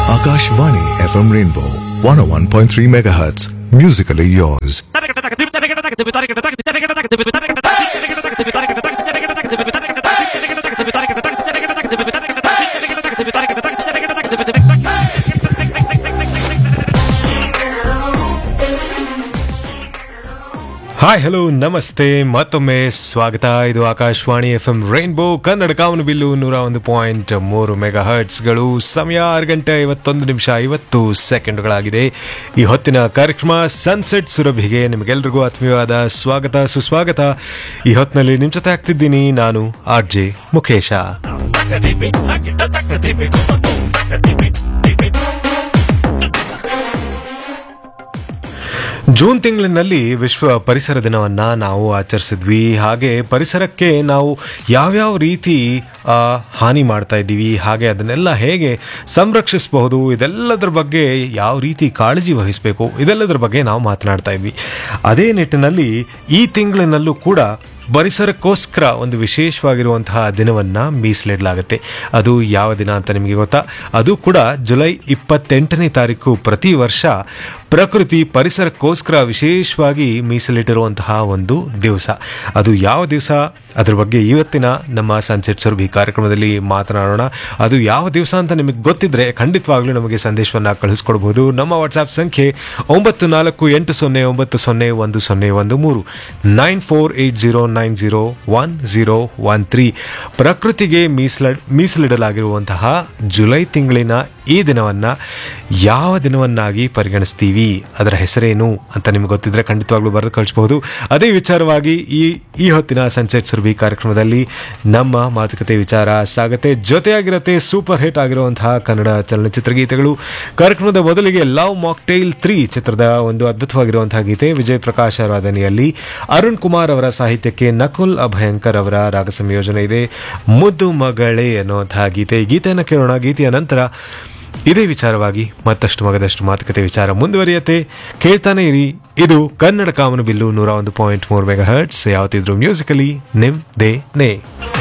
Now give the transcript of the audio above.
Akashvani FM Rainbow 101.3 MHz. Musically yours. Hi hello ನಮಸ್ತೆ ಮತ್ತೊಮ್ಮೆ ಸ್ವಾಗತ ಇದು Akashvani F M rainbow Kannada ಕಾಮನು ಬಿಲ್ಲು ನೂರ ಒಂದು ಪಾಯಿಂಟ್ ಮೂರು ಮೆಗಾ ಹರ್ಟ್ಸ್ಗಳು ಸಮಯ ಆರು ಗಂಟೆ ಐವತ್ತೊಂದು ನಿಮಿಷ ಐವತ್ತು ಸೆಕೆಂಡ್ಗಳಾಗಿದೆ ಈ ಹೊತ್ತಿನ ಕಾರ್ಯಕ್ರಮ ಸನ್ಸೆಟ್ ಸುರಭಿಗೆ ನಿಮಗೆಲ್ರಿಗೂ ಆತ್ಮೀಯವಾದ ಸ್ವಾಗತ ಸುಸ್ವಾಗತ ಈ ಹೊತ್ತಿನಲ್ಲಿ ನಿಮ್ಮ ಜೊತೆ ಆಗ್ತಿದ್ದೀನಿ ನಾನು ಆರ್ ಜೆ ಮುಖೇಶ ಜೂನ್ ತಿಂಗಳಿನಲ್ಲಿ ವಿಶ್ವ ಪರಿಸರ ದಿನವನ್ನ ನಾವು ಆಚರಿಸಿದ್ವಿ ಹಾಗೆ ಪರಿಸರಕ್ಕೆ ನಾವು ಯಾವ್ಯಾವ ರೀತಿ ಆ, ಹಾನಿ ಮಾಡ್ತಾ ಇದ್ದೀವಿ ಹಾಗೆ ಅದನ್ನೆಲ್ಲ ಹೇಗೆ ಸಂರಕ್ಷಿಸಬಹುದು ಇದೆಲ್ಲದರ ಬಗ್ಗೆ ಯಾವ ರೀತಿ ಕಾಳಜಿ ವಹಿಸಬೇಕು ಇದೆಲ್ಲದರ ಬಗ್ಗೆ ನಾವು ಮಾತನಾಡ್ತಾ ಇದ್ವಿ ಅದೇ ನಿಟ್ಟಿನಲ್ಲಿ ಈ ತಿಂಗಳಿನಲ್ಲೂ ಕೂಡ ಪರಿಸರಕ್ಕೋಸ್ಕರ ಒಂದು ವಿಶೇಷವಾಗಿರುವಂತಹ ದಿನವನ್ನ ಮೀಸಲಿಡಲಾಗುತ್ತೆ ಅದು ಯಾವ ದಿನ ಅಂತ ನಿಮಗೆ ಗೊತ್ತಾ ಅದು ಕೂಡ ಜುಲೈ ಇಪ್ಪತ್ತೆಂಟನೇ ತಾರೀಕು ಪ್ರತಿ ವರ್ಷ ಪ್ರಕೃತಿ ಪರಿಸರಕ್ಕೋಸ್ಕರ ವಿಶೇಷವಾಗಿ ಮೀಸಲಿಟ್ಟಿರುವಂತಹ ಒಂದು ದಿವಸ ಅದು ಯಾವ ದಿವಸ ಅದ್ರ ಬಗ್ಗೆ ಇವತ್ತಿನ ನಮ್ಮ ಸನ್ಸೆಟ್ ಸುರಭಿ ಕಾರ್ಯಕ್ರಮದಲ್ಲಿ ಮಾತನಾಡೋಣ ಅದು ಯಾವ ದಿವಸ ಅಂತ ನಿಮಗೆ ಗೊತ್ತಿದ್ರೆ ಖಂಡಿತವಾಗ್ಲೂ ನಮಗೆ ಸಂದೇಶವನ್ನು ಕಳಿಸ್ಕೊಡ್ಬೋದು ನಮ್ಮ ವಾಟ್ಸ್ಆಪ್ ಸಂಖ್ಯೆ ಒಂಬತ್ತು ನಾಲ್ಕು ಎಂಟು ಸೊನ್ನೆ ಒಂಬತ್ತು ಸೊನ್ನೆ ಒಂದು ಸೊನ್ನೆ ಒಂದು ಮೂರು nine four eight zero nine zero one zero one three ಪ್ರಕೃತಿಗೆ ಮೀಸಲ ಮೀಸಲಿಡಲಾಗಿರುವಂತಹ ಜುಲೈ ತಿಂಗಳಿನ ಈ ದಿನವನ್ನ ಯಾವ ದಿನವನ್ನಾಗಿ ಪರಿಗಣಿಸ್ತೀವಿ ಅದರ ಹೆಸರೇನು ಅಂತ ನಿಮ್ಗೆ ಗೊತ್ತಿದ್ರೆ ಖಂಡಿತವಾಗ್ಲೂ ಬರೆದು ಕಳಿಸಬಹುದು ಅದೇ ವಿಚಾರವಾಗಿ ಈ ಈ ಹೊತ್ತಿನ ಸನ್ಸೆಟ್ ಸುರಭಿ ಕಾರ್ಯಕ್ರಮದಲ್ಲಿ ನಮ್ಮ ಮಾತುಕತೆ ವಿಚಾರ ಸಾಗತ್ತೆ ಜೊತೆಯಾಗಿರತ್ತೆ ಸೂಪರ್ ಹಿಟ್ ಆಗಿರುವಂತಹ ಕನ್ನಡ ಚಲನಚಿತ್ರ ಗೀತೆಗಳು ಕಾರ್ಯಕ್ರಮದ ಮೊದಲಿಗೆ ಲವ್ ಮಾಕ್ಟೈಲ್ ತ್ರೀ ಚಿತ್ರದ ಒಂದು ಅದ್ಭುತವಾಗಿರುವಂತಹ ಗೀತೆ ವಿಜಯ್ ಪ್ರಕಾಶ್ ಅವರ ಧ್ವನಿಯಲ್ಲಿ ಅರುಣ್ ಕುಮಾರ್ ಅವರ ಸಾಹಿತ್ಯಕ್ಕೆ ನಕುಲ್ ಅಭಯಂಕರ್ ಅವರ ರಾಗ ಸಂಯೋಜನೆ ಇದೆ ಮುದ್ದು ಮಗಳೇ ಅನ್ನುವಂತಹ ಗೀತೆ ಈ ಗೀತೆಯನ್ನು ಕೇಳೋಣ ಗೀತೆಯ ನಂತರ ಇದೇ ವಿಚಾರವಾಗಿ ಮತ್ತಷ್ಟು ಮಗದಷ್ಟು ಮಾತುಕತೆ ವಿಚಾರ ಮುಂದುವರಿಯತ್ತೆ ಕೇಳ್ತಾನೆ ಇರಿ ಇದು ಕನ್ನಡ ಕಾಮನ ಬಿಲ್ಲು ನೂರ ಒಂದು ಪಾಯಿಂಟ್ ಮೂರು ಮೆಗಾ ಹರ್ಟ್ಸ್ ಯಾವತ್ತಿದ್ರು ಮ್ಯೂಸಿಕಲಿ ನಿಮ್ ದೇ ನೇ